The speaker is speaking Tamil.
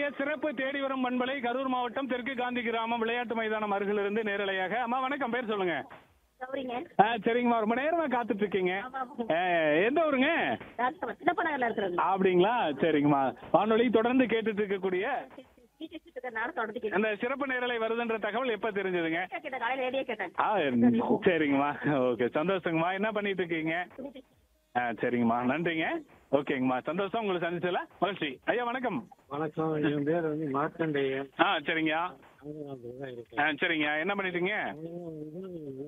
இன்றைய சிறப்பு தேடி வரும் பண்பலை கரூர் மாவட்டம் தெற்கு காந்தி கிராமம் விளையாட்டு மைதானம் அருகிலிருந்து நேரலையாக அம்மா வணக்கம் பேர் சொல்லுங்க கௌரிங்க ஆ சரிங்கம்மா ரொம்ப நேரமா காத்துட்டு இருக்கீங்க ஆ, எந்த ஊருங்க டாக்டர் சின்னப்ப நகர்ல இருக்கிறது அப்படிங்களா சரிங்கம்மா வானொலி தொடர்ந்து கேட்டுட்டு இருக்கக்கூடிய டீச்சர்ஸ் இருக்கிறதுனால தொடர்ந்து கேட்டேன் அந்த சிறப்பு நேரலை வருதுன்ற தகவல் எப்ப தெரிஞ்சதுங்க கேட்டேன் காலையில ரேடியோ கேட்டேன் ஆ சரிங்கம்மா ஓகே சந்தோஷங்கம்மா என்ன பண்ணிட்டு இருக்கீங்க ஆ சரிங்கம்மா நன்றிங்க ஓகேங்கம்மா சந்தோஷம் உங்களை சந்திச்சல மகிழ்ச்சி ஐயா வணக்கம் வணக்கம் என் பேர் வந்து மார்க்கண்டேயன் ஆ சரிங்க தான் இருக்கேன் ஆ சரிங்க என்ன பண்ணிட்டீங்க இது